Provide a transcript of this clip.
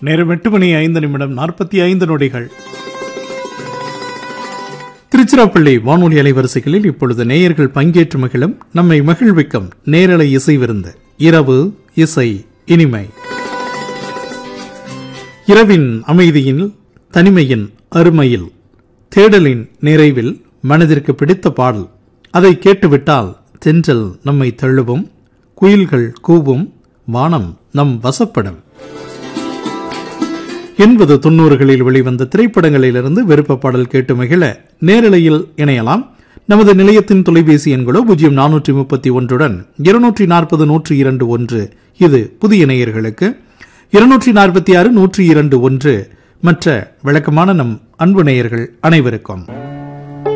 நேரம் எட்டு மணி ஐந்து நிமிடம் நாற்பத்தி ஐந்து நொடிகள் திருச்சிராப்பள்ளி வானொலி அலைவரிசைகளில் இப்பொழுது நேயர்கள் பங்கேற்று மகிழும் நம்மை மகிழ்விக்கும் நேரலை இசை விருந்து இரவு இசை இனிமை இரவின் அமைதியில் தனிமையின் அருமையில் தேடலின் நிறைவில் மனதிற்கு பிடித்த பாடல் அதை கேட்டுவிட்டால் தென்றல் நம்மை தழுவும் குயில்கள் கூவும் வானம் நம் வசப்படும் எண்பது தொண்ணூறுகளில் வெளிவந்த திரைப்படங்களிலிருந்து விருப்ப பாடல் கேட்டு மகிழ நேரலையில் இணையலாம் நமது நிலையத்தின் தொலைபேசி எண்களோ பூஜ்ஜியம் நானூற்றி முப்பத்தி ஒன்றுடன் இருநூற்றி நாற்பது நூற்றி இரண்டு ஒன்று இது புதிய நேயர்களுக்கு இருநூற்றி நாற்பத்தி ஆறு நூற்றி இரண்டு ஒன்று மற்ற விளக்கமான நம் அன்பு நேயர்கள் அனைவருக்கும்